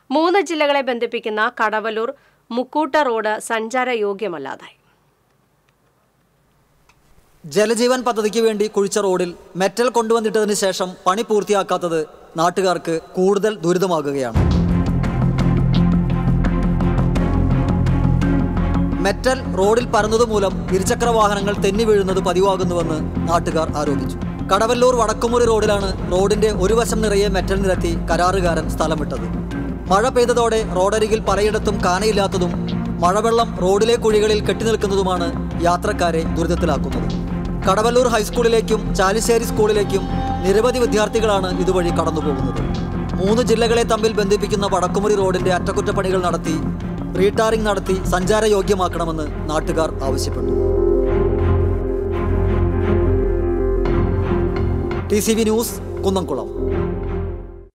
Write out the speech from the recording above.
മൂന്ന് ജില്ലകളെ ബന്ധിപ്പിക്കുന്ന കടവലൂർ മുക്കൂട്ട റോഡ് സഞ്ചാരയോഗ്യമല്ലാതായി ജലജീവൻ പദ്ധതിക്ക് വേണ്ടി കുഴിച്ച റോഡിൽ മെറ്റൽ കൊണ്ടുവന്നിട്ടതിന് ശേഷം പണി പൂർത്തിയാക്കാത്തത് നാട്ടുകാർക്ക് കൂടുതൽ ദുരിതമാകുകയാണ് മെറ്റൽ റോഡിൽ പരന്നതുമൂലം ഇരുചക്ര വാഹനങ്ങൾ തെന്നി വീഴുന്നത് പതിവാകുന്നുവെന്ന് നാട്ടുകാർ ആരോപിച്ചു കടവല്ലൂർ വടക്കുമുറി റോഡിലാണ് റോഡിന്റെ ഒരു വശം നിറയെ മെറ്റൽ നിരത്തി കരാറുകാരൻ സ്ഥലം വിട്ടത് മഴ പെയ്തതോടെ റോഡരികിൽ പലയിടത്തും കാനയില്ലാത്തതും മഴവെള്ളം റോഡിലെ കുഴികളിൽ കെട്ടിനിൽക്കുന്നതുമാണ് യാത്രക്കാരെ ദുരിതത്തിലാക്കുന്നത് കടവല്ലൂർ ഹൈസ്കൂളിലേക്കും ചാലിശ്ശേരി സ്കൂളിലേക്കും നിരവധി വിദ്യാർത്ഥികളാണ് ഇതുവഴി കടന്നുപോകുന്നത് മൂന്ന് ജില്ലകളെ തമ്മിൽ ബന്ധിപ്പിക്കുന്ന വടക്കുമുറി റോഡിന്റെ അറ്റകുറ്റപ്പണികൾ നടത്തി റീടാറിംഗ് നടത്തി സഞ്ചാരയോഗ്യമാക്കണമെന്ന് നാട്ടുകാർ ആവശ്യപ്പെട്ടു T C V news Kunnamkulam